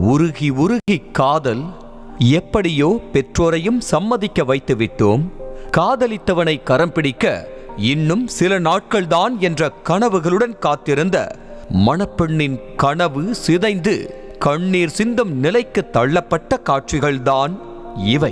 உருகி உருகி காதல் எப்படியோ பெற்றோரையும் சம்மதிக்க வைத்து விட்டோம் காதலித்தவனை கரம் பிடிக்க இன்னும் சில நாட்கள்தான் என்ற கனவுகளுடன் காத்திருந்த மணப்பெண்ணின் கனவு சிதைந்து கண்ணீர் சிந்தும் நிலைக்கு தள்ளப்பட்ட காட்சிகள்தான் இவை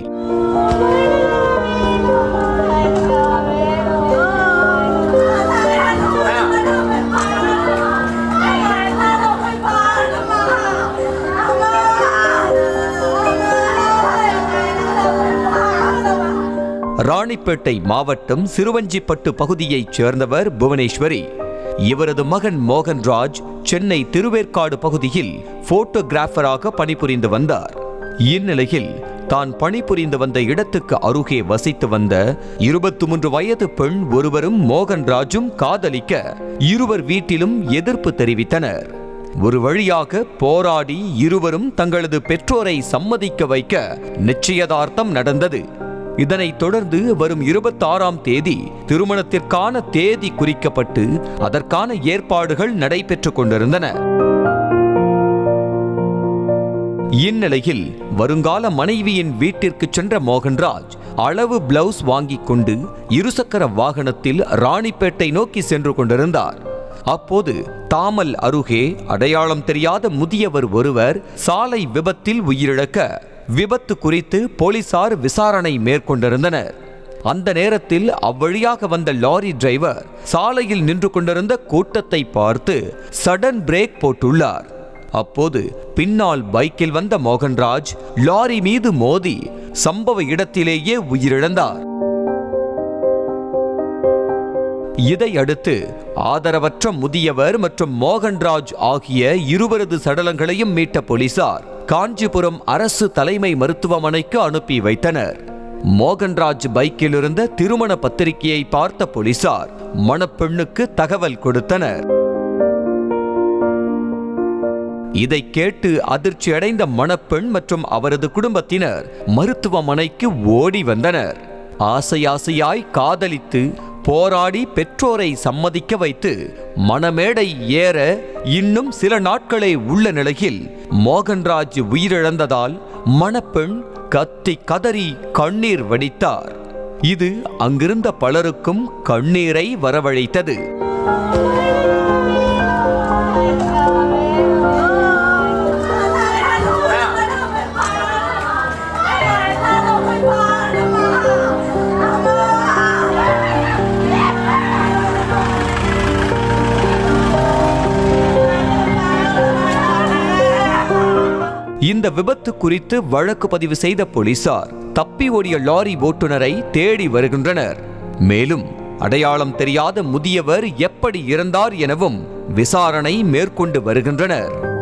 ராணிப்பேட்டை மாவட்டம் சிறுவஞ்சிப்பட்டு பகுதியைச் சேர்ந்தவர் புவனேஸ்வரி இவரது மகன் மோகன்ராஜ் சென்னை திருவேற்காடு பகுதியில் போட்டோகிராஃபராக பணிபுரிந்து வந்தார் இந்நிலையில் தான் பணிபுரிந்து வந்த இடத்துக்கு அருகே வசித்து வந்த இருபத்தி மூன்று வயது பெண் ஒருவரும் மோகன்ராஜும் காதலிக்க இருவர் வீட்டிலும் எதிர்ப்பு தெரிவித்தனர் ஒரு வழியாக போராடி இருவரும் தங்களது பெற்றோரை சம்மதிக்க வைக்க நிச்சயதார்த்தம் நடந்தது இதனைத் தொடர்ந்து வரும் இருபத்தாறாம் தேதி திருமணத்திற்கான தேதி குறிக்கப்பட்டு அதற்கான ஏற்பாடுகள் நடைபெற்றுக் கொண்டிருந்தன இந்நிலையில் வருங்கால மனைவியின் வீட்டிற்கு சென்ற மோகன்ராஜ் அளவு பிளவுஸ் வாங்கிக் கொண்டு இருசக்கர வாகனத்தில் ராணிப்பேட்டை நோக்கி சென்று கொண்டிருந்தார் அப்போது தாமல் அருகே அடையாளம் தெரியாத முதியவர் ஒருவர் சாலை விபத்தில் உயிரிழக்க விபத்து குறித்து போலீசார் விசாரணை மேற்கொண்டிருந்தனர் அந்த நேரத்தில் அவ்வழியாக வந்த லாரி டிரைவர் சாலையில் நின்று கொண்டிருந்த கூட்டத்தை பார்த்து சடன் பிரேக் போட்டுள்ளார் அப்போது பின்னால் பைக்கில் வந்த மோகன்ராஜ் லாரி மீது மோதி சம்பவ இடத்திலேயே உயிரிழந்தார் இதையடுத்து ஆதரவற்ற முதியவர் மற்றும் மோகன்ராஜ் ஆகிய இருவரது சடலங்களையும் மீட்ட போலீசார் காஞ்சிபுரம் அரசு தலைமை மருத்துவமனைக்கு அனுப்பி வைத்தனர் மோகன்ராஜ் பைக்கில் இருந்த திருமண பத்திரிகையை பார்த்த போலீசார் மணப்பெண்ணுக்கு தகவல் கொடுத்தனர் இதை கேட்டு அதிர்ச்சி அடைந்த மணப்பெண் மற்றும் அவரது குடும்பத்தினர் மருத்துவமனைக்கு ஓடி வந்தனர் ஆசை ஆசையாய் காதலித்து போராடி பெற்றோரை சம்மதிக்க வைத்து மணமேடை ஏற இன்னும் சில நாட்களே உள்ள நிலையில் மோகன்ராஜ் உயிரிழந்ததால் மணப்பெண் கத்தி கதறி கண்ணீர் வடித்தார் இது அங்கிருந்த பலருக்கும் கண்ணீரை வரவழைத்தது இந்த விபத்து குறித்து வழக்கு பதிவு செய்த போலீசார் தப்பி ஓடிய லாரி ஓட்டுநரை தேடி வருகின்றனர் மேலும் அடையாளம் தெரியாத முதியவர் எப்படி இறந்தார் எனவும் விசாரணை மேற்கொண்டு வருகின்றனர்